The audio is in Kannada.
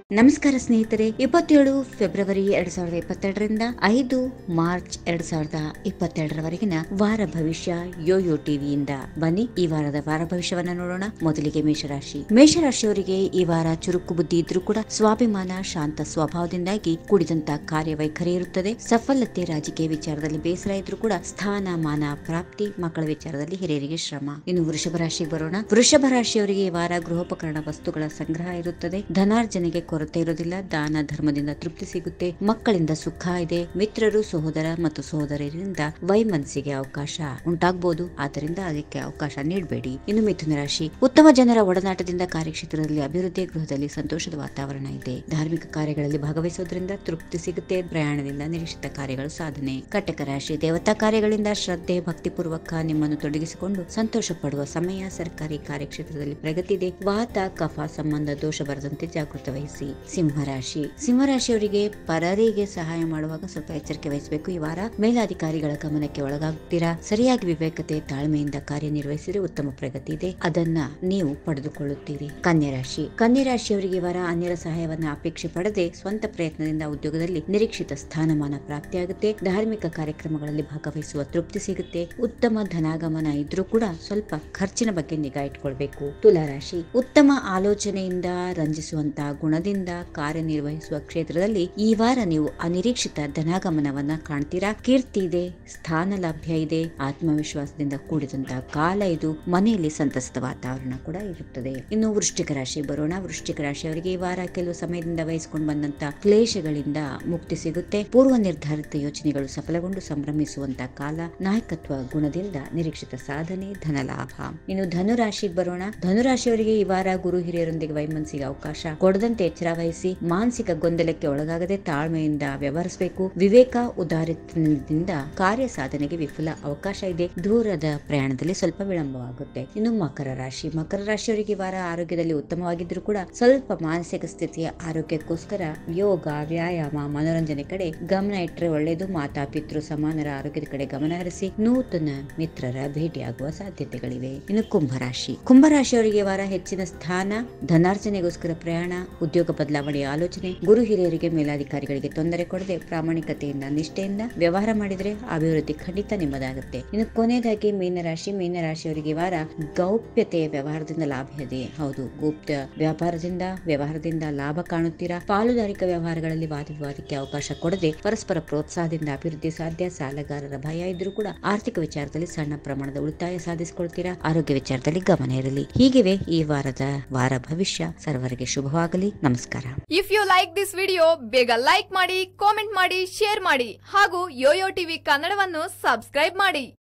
ನಮಸ್ಕಾರ ಸ್ನೇಹಿತರೆ ಇಪ್ಪತ್ತೇಳು ಫೆಬ್ರವರಿ ಎರಡ್ ಸಾವಿರದ ಇಪ್ಪತ್ತೆರಡರಿಂದ ಐದು ಮಾರ್ಚ್ ಎರಡ್ ಸಾವಿರದ ಇಪ್ಪತ್ತೆರಡರವರೆಗಿನ ವಾರ ಭವಿಷ್ಯ ಯೋಯೋ ಟಿವಿಯಿಂದ ಬನ್ನಿ ಈ ವಾರದ ವಾರ ಭವಿಷ್ಯವನ್ನ ನೋಡೋಣ ಮೊದಲಿಗೆ ಮೇಷರಾಶಿ ಮೇಷರಾಶಿಯವರಿಗೆ ಈ ವಾರ ಚುರುಕು ಬುದ್ಧಿ ಇದ್ರೂ ಕೂಡ ಸ್ವಾಭಿಮಾನ ಶಾಂತ ಸ್ವಭಾವದಿಂದಾಗಿ ಕೂಡಿದಂತ ಕಾರ್ಯವೈಖರಿ ಇರುತ್ತದೆ ಸಫಲತೆ ರಾಜಕೀಯ ವಿಚಾರದಲ್ಲಿ ಬೇಸರ ಇದ್ರೂ ಕೂಡ ಸ್ಥಾನ ಮಾನ ಪ್ರಾಪ್ತಿ ಮಕ್ಕಳ ವಿಚಾರದಲ್ಲಿ ಹಿರಿಯರಿಗೆ ಶ್ರಮ ಇನ್ನು ವೃಷಭ ರಾಶಿಗೆ ಬರೋಣ ವೃಷಭ ರಾಶಿಯವರಿಗೆ ಈ ವಾರ ಗೃಹೋಪಕರಣ ವಸ್ತುಗಳ ಸಂಗ್ರಹ ಇರುತ್ತದೆ ಧನಾರ್ಜನೆಗೆ ಕೊರತೆ ಇರೋದಿಲ್ಲ ದಾನ ಧರ್ಮದಿಂದ ತೃಪ್ತಿ ಸಿಗುತ್ತೆ ಮಕ್ಕಳಿಂದ ಸುಖ ಇದೆ ಮಿತ್ರರು ಸಹೋದರ ಮತ್ತು ಸಹೋದರರಿಂದ ವೈಮನಸ್ಸಿಗೆ ಅವಕಾಶ ಉಂಟಾಗಬಹುದು ಆದ್ದರಿಂದ ಅದಕ್ಕೆ ಅವಕಾಶ ನೀಡಬೇಡಿ ಇನ್ನು ಮಿಥುನ ರಾಶಿ ಉತ್ತಮ ಜನರ ಒಡನಾಟದಿಂದ ಕಾರ್ಯಕ್ಷೇತ್ರದಲ್ಲಿ ಅಭಿವೃದ್ಧಿ ಗೃಹದಲ್ಲಿ ಸಂತೋಷದ ವಾತಾವರಣ ಇದೆ ಧಾರ್ಮಿಕ ಕಾರ್ಯಗಳಲ್ಲಿ ಭಾಗವಹಿಸೋದ್ರಿಂದ ತೃಪ್ತಿ ಸಿಗುತ್ತೆ ಪ್ರಯಾಣದಿಂದ ನಿರೀಕ್ಷಿತ ಕಾರ್ಯಗಳು ಸಾಧನೆ ಕಟಕ ರಾಶಿ ದೇವತಾ ಕಾರ್ಯಗಳಿಂದ ಶ್ರದ್ಧೆ ಭಕ್ತಿಪೂರ್ವಕ ನಿಮ್ಮನ್ನು ತೊಡಗಿಸಿಕೊಂಡು ಸಂತೋಷ ಪಡುವ ಸಮಯ ಸರ್ಕಾರಿ ಕಾರ್ಯಕ್ಷೇತ್ರದಲ್ಲಿ ಪ್ರಗತಿ ಇದೆ ವಾತ ಕಫ ಸಂಬಂಧ ದೋಷ ಬರದಂತೆ ಜಾಗೃತ ವಹಿಸಿ ಸಿಂಹರಾಶಿ ಸಿಂಹರಾಶಿಯವರಿಗೆ ಪರರಿಗೆ ಸಹಾಯ ಮಾಡುವಾಗ ಸ್ವಲ್ಪ ಎಚ್ಚರಿಕೆ ವಹಿಸಬೇಕು ಈ ವಾರ ಮೇಲಾಧಿಕಾರಿಗಳ ಗಮನಕ್ಕೆ ಒಳಗಾಗ್ತೀರಾ ಸರಿಯಾಗಿ ವಿವೇಕತೆ ತಾಳ್ಮೆಯಿಂದ ಕಾರ್ಯನಿರ್ವಹಿಸಿದರೆ ಉತ್ತಮ ಪ್ರಗತಿ ಇದೆ ಅದನ್ನ ನೀವು ಪಡೆದುಕೊಳ್ಳುತ್ತೀರಿ ಕನ್ಯಾ ರಾಶಿ ಕನ್ಯಾ ರಾಶಿಯವರಿಗೆ ಈ ವಾರ ಅನ್ಯರ ಸಹಾಯವನ್ನ ಅಪೇಕ್ಷೆ ಪಡದೆ ಸ್ವಂತ ಪ್ರಯತ್ನದಿಂದ ಉದ್ಯೋಗದಲ್ಲಿ ನಿರೀಕ್ಷಿತ ಸ್ಥಾನಮಾನ ಪ್ರಾಪ್ತಿಯಾಗುತ್ತೆ ಧಾರ್ಮಿಕ ಕಾರ್ಯಕ್ರಮಗಳಲ್ಲಿ ಭಾಗವಹಿಸುವ ತೃಪ್ತಿ ಸಿಗುತ್ತೆ ಉತ್ತಮ ಧನಾಗಮನ ಇದ್ರೂ ಕೂಡ ಸ್ವಲ್ಪ ಖರ್ಚಿನ ಬಗ್ಗೆ ನಿಗಾ ಇಟ್ಕೊಳ್ಬೇಕು ತುಲಾ ರಾಶಿ ಉತ್ತಮ ಆಲೋಚನೆಯಿಂದ ರಂಜಿಸುವಂತ ಗುಣದಿಂದ ಕಾರ್ಯನಿರ್ವಹಿಸುವ ಕ್ಷೇತ್ರದಲ್ಲಿ ಈ ವಾರ ನೀವು ಅನಿರೀಕ್ಷಿತ ಧನಾಗಮನವನ್ನ ಕಾಣ್ತೀರಾ ಕೀರ್ತಿ ಇದೆ ಸ್ಥಾನ ಲಭ್ಯ ಇದೆ ಆತ್ಮವಿಶ್ವಾಸದಿಂದ ಕೂಡಿದಂತ ಕಾಲ ಇದು ಮನೆಯಲ್ಲಿ ಸಂತಸದ ವಾತಾವರಣ ಕೂಡ ಇರುತ್ತದೆ ಇನ್ನು ವೃಶ್ಚಿಕ ರಾಶಿ ಬರೋಣ ವೃಶ್ಚಿಕ ರಾಶಿಯವರಿಗೆ ಈ ವಾರ ಕೆಲವು ಸಮಯದಿಂದ ವಹಿಸಿಕೊಂಡು ಬಂದಂತ ಕ್ಲೇಶಗಳಿಂದ ಮುಕ್ತಿ ಸಿಗುತ್ತೆ ಪೂರ್ವ ನಿರ್ಧಾರಿತ ಯೋಚನೆಗಳು ಸಫಲಗೊಂಡು ಸಂಭ್ರಮಿಸುವಂತ ಕಾಲ ನಾಯಕತ್ವ ಗುಣದಿಂದ ನಿರೀಕ್ಷಿತ ಸಾಧನೆ ಧನ ಲಾಭ ಇನ್ನು ಧನುರಾಶಿಗೆ ಬರೋಣ ಧನುರಾಶಿಯವರಿಗೆ ಈ ವಾರ ಗುರು ಹಿರಿಯರೊಂದಿಗೆ ವೈಮನಸ್ಸಿಗೆ ಅವಕಾಶ ಕೊಡದಂತೆ ಎಚ್ಚರ ವಹಿಸಿ ಮಾನಸಿಕ ಗೊಂದಲಕ್ಕೆ ಒಳಗಾಗದೆ ತಾಳ್ಮೆಯಿಂದ ವ್ಯವಹರಿಸಬೇಕು ವಿವೇಕ ಉದಾರಿತನದಿಂದ ಕಾರ್ಯ ಸಾಧನೆಗೆ ವಿಫುಲ ಅವಕಾಶ ಇದೆ ದೂರದ ಪ್ರಯಾಣದಲ್ಲಿ ಸ್ವಲ್ಪ ವಿಳಂಬವಾಗುತ್ತೆ ಇನ್ನು ಮಕರ ರಾಶಿ ಮಕರ ರಾಶಿಯವರಿಗೆ ಈ ವಾರ ಆರೋಗ್ಯದಲ್ಲಿ ಉತ್ತಮವಾಗಿದ್ರೂ ಕೂಡ ಸ್ವಲ್ಪ ಮಾನಸಿಕ ಸ್ಥಿತಿಯ ಆರೋಗ್ಯಕ್ಕೋಸ್ಕರ ಯೋಗ ವ್ಯಾಯಾಮ ಮನೋರಂಜನೆ ಕಡೆ ಗಮನ ಇಟ್ಟರೆ ಒಳ್ಳೆಯದು ಮಾತಾ ಪಿತೃ ಸಮಾನರ ಆರೋಗ್ಯದ ಕಡೆ ಗಮನ ಹರಿಸಿ ನೂತನ ಮಿತ್ರರ ಭೇಟಿಯಾಗುವ ಸಾಧ್ಯತೆಗಳಿವೆ ಇನ್ನು ಕುಂಭರಾಶಿ ಕುಂಭರಾಶಿಯವರಿಗೆ ಈ ವಾರ ಹೆಚ್ಚಿನ ಸ್ಥಾನ ಧನಾರ್ಜನೆಗೋಸ್ಕರ ಪ್ರಯಾಣ ಉದ್ಯೋಗ ಬದಲಾವಣೆಯ ಆಲೋಚನೆ ಗುರು ಹಿರಿಯರಿಗೆ ಮೇಲಾಧಿಕಾರಿಗಳಿಗೆ ತೊಂದರೆ ಕೊಡದೆ ಪ್ರಾಮಾಣಿಕತೆಯಿಂದ ನಿಷ್ಠೆಯಿಂದ ವ್ಯವಹಾರ ಮಾಡಿದ್ರೆ ಅಭಿವೃದ್ಧಿ ಖಂಡಿತ ನಿಮ್ಮದಾಗುತ್ತೆ ಇನ್ನು ಕೊನೆಯದಾಗಿ ಮೀನರಾಶಿ ಮೀನರಾಶಿಯವರಿಗೆ ಈ ವಾರ ಗೌಪ್ಯತೆಯ ವ್ಯವಹಾರದಿಂದ ಲಾಭ ಇದೆ ಹೌದು ಗುಪ್ತ ವ್ಯಾಪಾರದಿಂದ ವ್ಯವಹಾರದಿಂದ ಲಾಭ ಕಾಣುತ್ತೀರಾ ಪಾಲುದಾರಿಕ ವ್ಯವಹಾರಗಳಲ್ಲಿ ವಾದ ವಿವಾದಕ್ಕೆ ಅವಕಾಶ ಕೊಡದೆ ಪರಸ್ಪರ ಪ್ರೋತ್ಸಾಹದಿಂದ ಅಭಿವೃದ್ಧಿ ಸಾಧ್ಯ ಸಾಲಗಾರರ ಭಯ ಇದ್ರೂ ಕೂಡ ಆರ್ಥಿಕ ವಿಚಾರದಲ್ಲಿ ಸಣ್ಣ ಪ್ರಮಾಣದ ಉಳಿತಾಯ ಸಾಧಿಸಿಕೊಳ್ತೀರಾ ಆರೋಗ್ಯ ವಿಚಾರದಲ್ಲಿ ಗಮನ ಇರಲಿ ಹೀಗಿವೆ ಈ ವಾರದ ವಾರ ಭವಿಷ್ಯ ಸರ್ವರಿಗೆ ಶುಭವಾಗಲಿ ನಮಸ್ಕಾರ if you like this video ಬೇಗ ಲೈಕ್ ಮಾಡಿ ಕಾಮೆಂಟ್ ಮಾಡಿ ಶೇರ್ ಮಾಡಿ ಹಾಗೂ ಯೋಯೋ ಟಿವಿ ಕನ್ನಡವನ್ನು ಸಬ್ಸ್ಕ್ರೈಬ್ ಮಾಡಿ